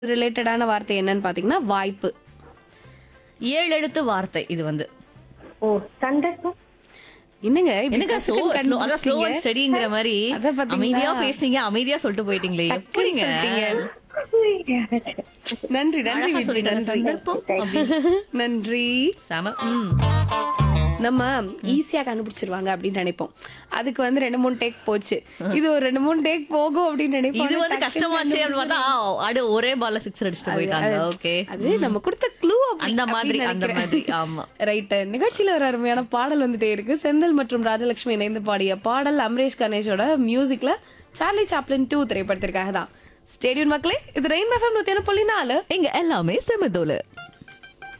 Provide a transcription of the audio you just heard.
ரிலேட்டடான வார்த்தை என்னன்னு பாத்தீங்கன்னா வாய்ப்பு ஏழு எழுத்து வார்த்தை இது வந்து ஓ சந்தர்ப்பம் என்னங்க இப்படி எனக்கு டக்குன்னு slow- slow- அதான் slow and கண்டுபிடிச்சீங்க? steadyங்கிற மாதிரி அத பாத்தீங்களா? அமைதியா பேசுனீங்க அமைதியா சொல்லிட்டு போயிட்டீங்களே எப்படிங்க சொல்லிட்டீங்க. நன்றி நன்றி அழகா விஜி சொல்லிட்டேன். நன்றி சந்தர்ப்பம் அப்படி. நன்றி செம ம். நம்ம ஈஸியா கண்டுபிடிச்சிருவாங்க அப்படின்னு நினைப்போம் அதுக்கு வந்து ரெண்டு மூணு டேக் போச்சு இது ஒரு ரெண்டு மூணு டேக் போகும் அப்படின்னு நினைப்போம் இது வந்து டக்குன்னு கஷ்டமாச்சு அப்படின்னு பார்த்தா ஆ, அடு ஒரே பால்ல சிக்ஸ் அடிச்சுட்டு போயிட்டாங்க ஓகே அது நம்ம கொடுத்த க்ளூ அந்த மாதிரி அந்த மாதிரி ஆமா ரைட் நிகழ்ச்சியில ஒரு அருமையான பாடல் வந்துட்டே இருக்கு செந்தில் மற்றும் ராஜலட்சுமி இணைந்து பாடிய பாடல் அமரேஷ் கணேஷோட மியூசிக்ல சார்லி சாப்ளின் டூ திரைப்படத்திற்காக தான் ஸ்டேடியம் மக்களே இது ரெயின் எஃப்எம் நூத்தி ஒன்று புள்ளி நாலு இங்க எல்லாமே செமதோல